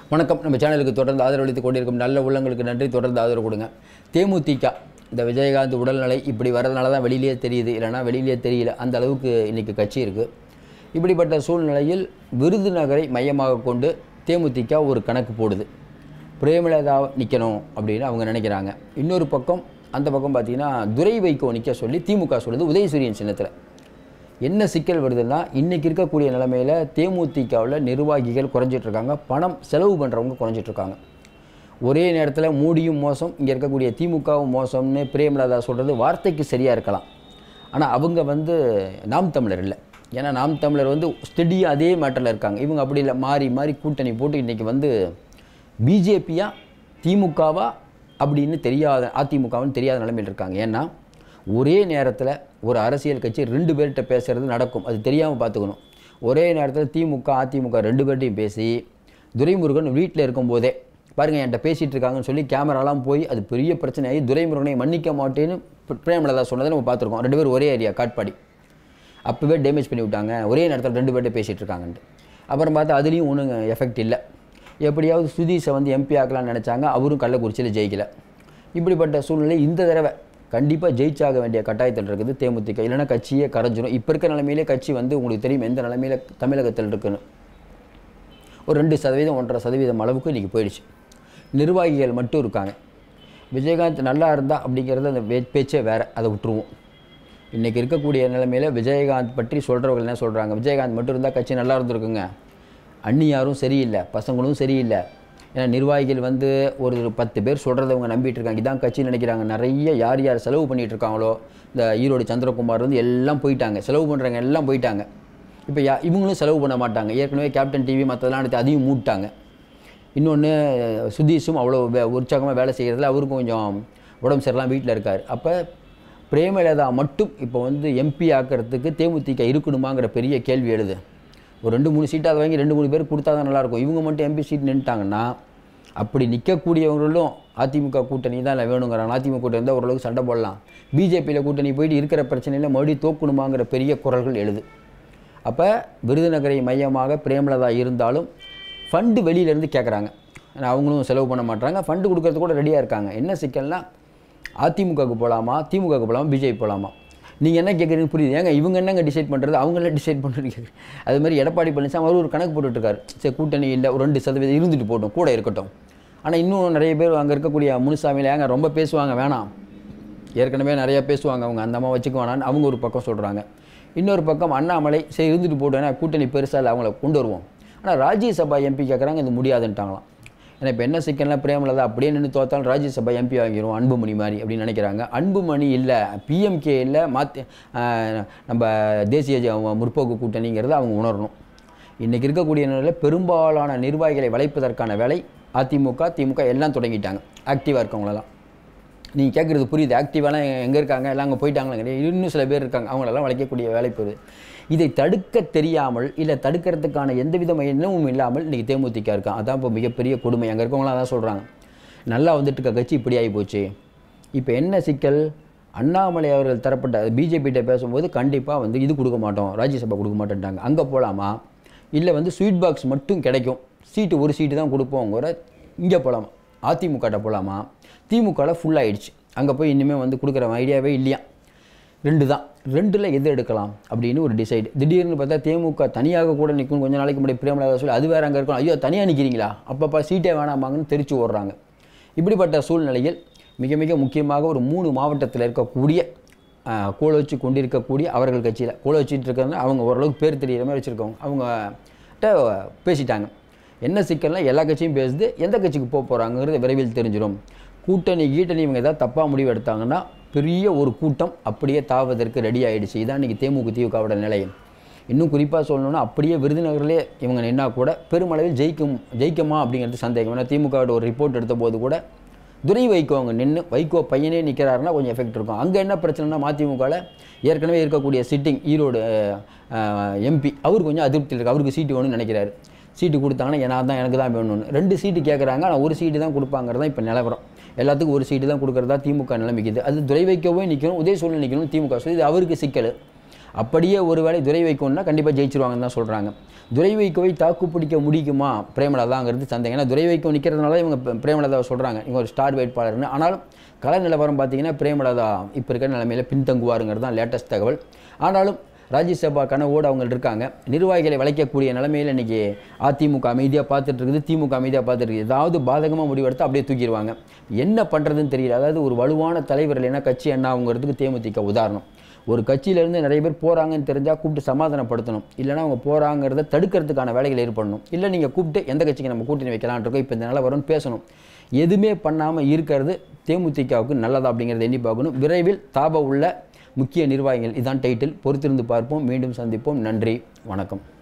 வணக்கம் நம்ம சேனலுக்கு தொடர்ந்து ஆதரவளித்துக் கொண்டிருக்கும் நல்ல உள்ளங்களுக்கு நன்றி தொடர்ந்து ஆதரவு கொடுங்க தேமுதிக இந்த விஜயகாந்த் உடல்நிலை இப்படி வரதுனால தான் வெளியிலேயே தெரியுது இல்லைன்னா வெளியிலேயே தெரியல அந்த அளவுக்கு இன்றைக்கி கட்சி இருக்குது இப்படிப்பட்ட சூழ்நிலையில் விருதுநகரை மையமாக கொண்டு தேமுதிக ஒரு கணக்கு போடுது பிரேமலதா நிற்கணும் அப்படின்னு அவங்க நினைக்கிறாங்க இன்னொரு பக்கம் அந்த பக்கம் பார்த்தீங்கன்னா துரை வைகோ நிற்க சொல்லி திமுக சொல்லுது உதயசூரியன் சின்னத்தில் என்ன சிக்கல் வருதுன்னா இன்றைக்கி இருக்கக்கூடிய நிலைமையில் தேமுதிகவில் நிர்வாகிகள் குறைஞ்சிட்டு இருக்காங்க பணம் செலவு பண்ணுறவங்க குறைஞ்சிட்டு இருக்காங்க ஒரே நேரத்தில் மூடியும் மோசம் இங்கே இருக்கக்கூடிய திமுகவும் மோசம்னு பிரேமலதா சொல்கிறது வார்த்தைக்கு சரியாக இருக்கலாம் ஆனால் அவங்க வந்து நாம் தமிழர் இல்லை ஏன்னா நாம் தமிழர் வந்து ஸ்டெடியாக அதே மேட்டரில் இருக்காங்க இவங்க அப்படி இல்லை மாறி மாறி கூட்டணி போட்டு இன்றைக்கி வந்து பிஜேபியா திமுகவா அப்படின்னு தெரியாத அதிமுகவுன்னு தெரியாத நிலைமையில் இருக்காங்க ஏன்னா ஒரே நேரத்தில் ஒரு அரசியல் கட்சி ரெண்டு பேர்கிட்ட பேசுகிறது நடக்கும் அது தெரியாமல் பார்த்துக்கணும் ஒரே நேரத்தில் திமுக அதிமுக ரெண்டு பேர்ட்டையும் பேசி துரைமுருகன் வீட்டில் இருக்கும்போதே பாருங்கள் என்கிட்ட பேசிகிட்டு இருக்காங்கன்னு சொல்லி கேமராலாம் போய் அது பெரிய பிரச்சனையாகி துரைமுருகனை மன்னிக்க மாட்டேன்னு பிர- பிரேமலதா சொன்னதை நம்ம பார்த்துருக்கோம் ரெண்டு பேரும் ஒரே ஏரியா காட்பாடி அப்போவே டேமேஜ் பண்ணி விட்டாங்க ஒரே நேரத்தில் ரெண்டு பேர்கிட்ட பேசிகிட்டு இருக்காங்கன்ட்டு அப்புறம் பார்த்தா அதுலேயும் ஒன்றும் எஃபெக்ட் இல்லை எப்படியாவது சுதீஷை வந்து எம்பி ஆக்கலாம்னு நினச்சாங்க அவரும் கள்ளக்குறிச்சியில் ஜெயிக்கல இப்படிப்பட்ட சூழ்நிலை இந்த தடவை கண்டிப்பாக ஜெயிச்சாக வேண்டிய கட்டாயத்தில் இருக்குது தேமுதிக இல்லைன்னா கட்சியே கரைஞ்சிரும் இப்போ இருக்க நிலைமையிலே கட்சி வந்து உங்களுக்கு தெரியும் எந்த நிலைமையில தமிழகத்தில் இருக்குன்னு ஒரு ரெண்டு சதவீதம் ஒன்றரை சதவீதம் அளவுக்கு இன்றைக்கி போயிடுச்சு நிர்வாகிகள் மட்டும் இருக்காங்க விஜயகாந்த் நல்லா இருந்தா அப்படிங்கிறது அந்த வே- பேச்சே வேறு அதை விட்டுருவோம் இன்றைக்கி இருக்கக்கூடிய நிலைமையில் விஜயகாந்த் பற்றி சொல்கிறவங்க என்ன சொல்கிறாங்க விஜயகாந்த் மட்டும் இருந்தால் கட்சி நல்லா இருந்திருக்குங்க அண்ணியாரும் சரியில்லை பசங்களும் சரியில்லை ஏன்னா நிர்வாகிகள் வந்து ஒரு பத்து பேர் சொல்கிறத அவங்க நம்பிட்டு இருக்காங்க இதான் கட்சின்னு நினைக்கிறாங்க நிறைய யார் யார் செலவு பண்ணிட்டு இருக்காங்களோ இந்த ஈரோடு சந்திரகுமார் வந்து எல்லாம் போயிட்டாங்க செலவு பண்ணுறவங்க எல்லாம் போயிட்டாங்க இப்போ யா இவங்களும் செலவு பண்ண மாட்டாங்க ஏற்கனவே கேப்டன் டிவி மற்றதெல்லாம் எடுத்து அதையும் மூட்டாங்க இன்னொன்று சுதீஷும் அவ்வளோ வே- உற்சாகமாக வேலை செய்கிறதுல அவருக்கும் கொஞ்சம் உடம்பு சரியில்லாம் வீட்டில் இருக்கார் அப்போ பிரேமலதா மட்டும் இப்போ வந்து எம்பி ஆக்கிறதுக்கு தேமுதிக இருக்கணுமாங்கிற பெரிய கேள்வி எழுது ஒரு ரெண்டு மூணு சீட்டாக வாங்கி ரெண்டு மூணு பேர் கொடுத்தா தான் நல்லாயிருக்கும் இவங்க மட்டும் எம்பி சீட் நின்றுட்டாங்கன்னா அப்படி நிற்கக்கூடியவங்களும் அதிமுக கூட்டணி தான் இல்லை வேணுங்கிறாங்க அதிமுக கூட்டணி இருந்தால் ஓரளவுக்கு சண்டை போடலாம் பிஜேபியில் கூட்டணி போயிட்டு இருக்கிற பிரச்சனையில் மறுபடியும் தோக்கணுமாங்கிற பெரிய குரல்கள் எழுது அப்போ விருதுநகரை மையமாக பிரேமலதா இருந்தாலும் ஃபண்டு வெளியிலேருந்து கேட்குறாங்க ஏன்னா அவங்களும் செலவு பண்ண மாட்டாங்க ஃபண்டு கொடுக்கறது கூட ரெடியாக இருக்காங்க என்ன சிக்கல்னா அதிமுகவுக்கு போகலாமா திமுகவுக்கு போகலாமா பிஜேபி போகலாமா நீங்கள் என்ன கேட்குறீங்கன்னு புரியுது ஏங்க இவங்க என்னங்க டிசைட் பண்ணுறது அவங்களே டிசைட் பண்ணுறீங்க அது மாதிரி எடப்பாடி பழனிசாமி அவர் ஒரு கணக்கு போட்டுட்ருக்காரு சரி கூட்டணி இல்லை ஒரு ரெண்டு சதவீதம் இருந்துட்டு போட்டோம் கூட இருக்கட்டும் ஆனால் இன்னும் நிறைய பேர் அங்கே இருக்கக்கூடிய முனுசாமியில் ஏங்க ரொம்ப பேசுவாங்க வேணாம் ஏற்கனவே நிறையா பேசுவாங்க அவங்க அந்த அம்மா வச்சுக்க வேணான்னு அவங்க ஒரு பக்கம் சொல்கிறாங்க இன்னொரு பக்கம் அண்ணாமலை சரி இருந்துட்டு போட்டோம் ஏன்னா கூட்டணி பெருசாக இல்லை அவங்கள கொண்டு வருவோம் ஆனால் ராஜ்யசபா எம்பி கேட்குறாங்க இது முடியாதுன்ட்டாங்களாம் ஏன்னா இப்போ என்ன சிக்கல்னா பிரேமலதா அப்படியே நின்று தோத்தாலும் ராஜ்யசபா எம்பி வாங்கிடும் அன்புமணி மாதிரி அப்படின்னு நினைக்கிறாங்க அன்புமணி இல்லை பிஎம்கே இல்லை மாற்றி நம்ம தேசிய ஜ- முற்போக்கு கூட்டணிங்கிறத அவங்க உணரணும் இன்றைக்கி இருக்கக்கூடிய நிலையில் பெரும்பாலான நிர்வாகிகளை வளைப்பதற்கான வேலை அதிமுக திமுக எல்லாம் தொடங்கிட்டாங்க ஆக்டிவாக இருக்கவங்களெல்லாம் நீங்கள் கேட்குறது புரியுது ஆக்டிவாலாம் எங்கே இருக்காங்க எல்லாம் அங்கே போயிட்டாங்களா கிடையாது இன்னும் சில பேர் இருக்காங்க அவங்களெல்லாம் வளைக்கக்கூடிய வேலை போகுது இதை தடுக்க தெரியாமல் இல்லை தடுக்கிறதுக்கான எந்த வித எண்ணமும் இல்லாமல் இன்றைக்கி தேமுதிக இருக்கான் அதான் இப்போ மிகப்பெரிய கொடுமை அங்கே இருக்கவங்களாம் அதான் சொல்கிறாங்க நல்லா வந்துட்டு இருக்க கட்சி இப்படி ஆகி போச்சு இப்போ என்ன சிக்கல் அண்ணாமலை அவர்கள் தரப்பட்ட பிஜேபிகிட்ட பேசும்போது கண்டிப்பாக வந்து இது கொடுக்க மாட்டோம் ராஜ்யசபா கொடுக்க மாட்டேன்ட்டாங்க அங்கே போகலாமா இல்லை வந்து ஸ்வீட் பாக்ஸ் மட்டும் கிடைக்கும் சீட்டு ஒரு சீட்டு தான் கொடுப்போங்கிற இங்கே போகலாமா அதிமுகட்ட போகலாமா திமுகவில் ஃபுல் ஆயிடுச்சு அங்கே போய் இனிமேல் வந்து கொடுக்குற ஐடியாவே இல்லையா ரெண்டு தான் ரெண்டில் எது எடுக்கலாம் அப்படின்னு ஒரு டிசைடு திடீர்னு பார்த்தா தேமுக தனியாக கூட நிற்கும் கொஞ்ச நாளைக்கு முன்னாடி பிரேமலதா சொல்லி அது வேற அங்கே இருக்கும் ஐயோ தனியாக நிற்கிறீங்களா அப்பப்பா சீட்டே வேணாமாங்கன்னு தெரிச்சு ஓடுறாங்க இப்படிப்பட்ட சூழ்நிலையில் மிக மிக முக்கியமாக ஒரு மூணு மாவட்டத்தில் இருக்கக்கூடிய ஆஹ், கோலோச்சி கொண்டிருக்கக்கூடிய அவர்கள் கட்சியில் கோலோச்சிட்டு இருக்கிறதுனா அவங்க ஓரளவுக்கு பேர் தெரியிற மாதிரி வச்சுருக்கவங்க அவங்ககிட்ட பேசிட்டாங்க என்ன சிக்கல்னா எல்லா கட்சியும் பேசுது எந்த கட்சிக்கு போக போகிறாங்கிறது விரைவில் தெரிஞ்சிடும் கூட்டணி கீட்டணி இவங்க ஏதாவது தப்பாக முடிவு எடுத்தாங்கன்னா பெரிய ஒரு கூட்டம் அப்படியே தாவதற்கு ரெடி ஆயிடுச்சு இதான் இன்றைக்கி தேமுக திமுகவோட நிலை இன்னும் குறிப்பாக சொல்லணும்னா அப்படியே விருதுநகர்லேயே இவங்க நின்னா கூட பெருமளவில் ஜெயிக்கும் ஜெயிக்குமா அப்படிங்கிறது சந்தேகம் ஏன்னா திமுகவோட ஒரு ரிப்போர்ட் எடுத்த போது கூட துரை வைகோ அவங்க நின்று வைகோ பையனே நிற்கிறாருன்னா கொஞ்சம் எஃபெக்ட் இருக்கும் அங்கே என்ன பிரச்சனைனா மதிமுகவில் ஏற்கனவே இருக்கக்கூடிய சிட்டிங் ஈரோடு எம்பி அவர் கொஞ்சம் அதிருப்தியில் இருக்கு அவருக்கு சீட்டு வேணும்னு நினைக்கிறாரு சீட்டு கொடுத்தாங்கன்னா ஏன்னா தான் எனக்கு தான் வேணும்னு ரெண்டு சீட்டு கேட்குறாங்க ஆனால் ஒரு சீட்டு தான் கொடுப்பாங்கிறது தான் இப்போ நிலவரம் எல்லாத்துக்கும் ஒரு சீட்டு தான் கொடுக்குறதா திமுக நிலைமைக்குது அது துரை வைக்கவே நிற்கணும் உதய சூழல் நிற்கணும் திமுக சொல்லி இது அவருக்கு சிக்கல் அப்படியே ஒருவேளை துரை வைக்கோன்னா கண்டிப்பாக ஜெயிச்சிருவாங்கன்னு தான் சொல்கிறாங்க துரை வைக்கோவை தாக்கு பிடிக்க முடியுமா பிரேமலதாங்கிறது சந்தேகம் ஏன்னா துரை வைக்கோ நிற்கிறதுனால இவங்க பிரே- பிரேமலதாவை சொல்கிறாங்க இவங்க ஒரு ஸ்டார் வேட்பாளர்னு ஆனாலும் கள நிலவரம் பார்த்தீங்கன்னா பிரேமலதா இப்போ இருக்கிற நிலைமையில பின்தங்குவாருங்கிறது தான் லேட்டஸ்ட் தகவல் ஆனாலும் ராஜ்யசபா கனவோடு அவங்க இருக்காங்க நிர்வாகிகளை வளைக்கக்கூடிய நிலைமையில் இன்றைக்கி அதிமுக அமைதியாக பார்த்துட்டு இருக்குது திமுக அமைதியாக பார்த்துட்டு இருக்குது ஏதாவது பாதகமாக முடிவெடுத்து அப்படியே தூக்கிடுவாங்க என்ன பண்ணுறதுன்னு தெரியல அதாவது ஒரு வலுவான தலைவர் இல்லைன்னா கட்சி என்ன ஆகுங்கிறதுக்கு தேமுதிக உதாரணம் ஒரு கட்சியிலேருந்து நிறைய பேர் போகிறாங்கன்னு தெரிஞ்சால் கூப்பிட்டு சமாதானப்படுத்தணும் இல்லைன்னா அவங்க போகிறாங்கிறத தடுக்கிறதுக்கான வேலைகள் ஏற்படணும் இல்லை நீங்கள் கூப்பிட்டு எந்த கட்சிக்கு நம்ம கூட்டணி வைக்கலாம்னு இருக்கோம் இப்போ இந்த நிலவரம்னு பேசணும் எதுவுமே பண்ணாமல் இருக்கிறது தேமுதிகவுக்கு நல்லதா அப்படிங்கிறத எண்ணி பார்க்கணும் விரைவில் தாப உள்ள முக்கிய நிர்வாகிகள் இதான் டைட்டில் பொறுத்திருந்து பார்ப்போம் மீண்டும் சந்திப்போம் நன்றி வணக்கம்